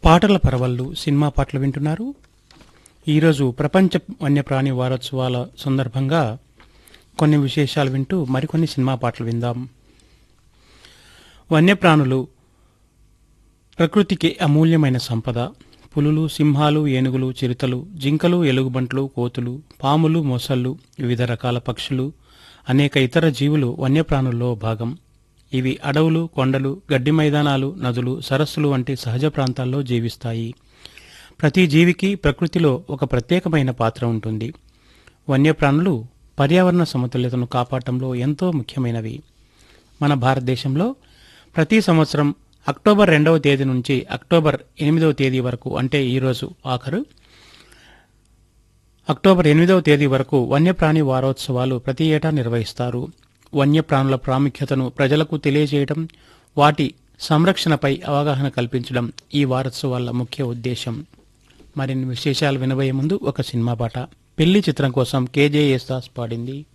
పాటల పరవళ్ళు సినిమా పాటలు వింటున్నారు ఈరోజు ప్రపంచ వన్యప్రాణి వారోత్సవాల సందర్భంగా కొన్ని విశేషాలు వింటూ మరికొన్ని సినిమా పాటలు విందాం వన్యప్రాణులు ప్రకృతికి అమూల్యమైన సంపద పులులు సింహాలు ఏనుగులు చిరుతలు జింకలు ఎలుగుబంట్లు కోతులు పాములు మొసళ్ళు వివిధ రకాల పక్షులు అనేక ఇతర జీవులు వన్యప్రాణుల్లో భాగం ఇవి అడవులు కొండలు గడ్డి మైదానాలు నదులు సరస్సులు వంటి సహజ ప్రాంతాల్లో జీవిస్తాయి ప్రతి జీవికి ప్రకృతిలో ఒక ప్రత్యేకమైన పాత్ర ఉంటుంది వన్యప్రాణులు పర్యావరణ సమతుల్యతను కాపాడటంలో ఎంతో ముఖ్యమైనవి మన భారతదేశంలో ప్రతి సంవత్సరం అక్టోబర్ రెండవ తేదీ నుంచి అక్టోబర్ ఎనిమిదవ తేదీ వరకు అంటే ఈరోజు ఆఖరు అక్టోబర్ ఎనిమిదవ తేదీ వరకు వన్యప్రాణి వారోత్సవాలు ప్రతి ఏటా నిర్వహిస్తారు వన్యప్రాణుల ప్రాముఖ్యతను ప్రజలకు తెలియజేయడం వాటి సంరక్షణపై అవగాహన కల్పించడం ఈ వారోత్సవాల ముఖ్య ఉద్దేశం మరిన్ని విశేషాలు వినబోయే ముందు ఒక సినిమా పాట పెళ్లి చిత్రం కోసం కేజే యేసుదాస్ పాడింది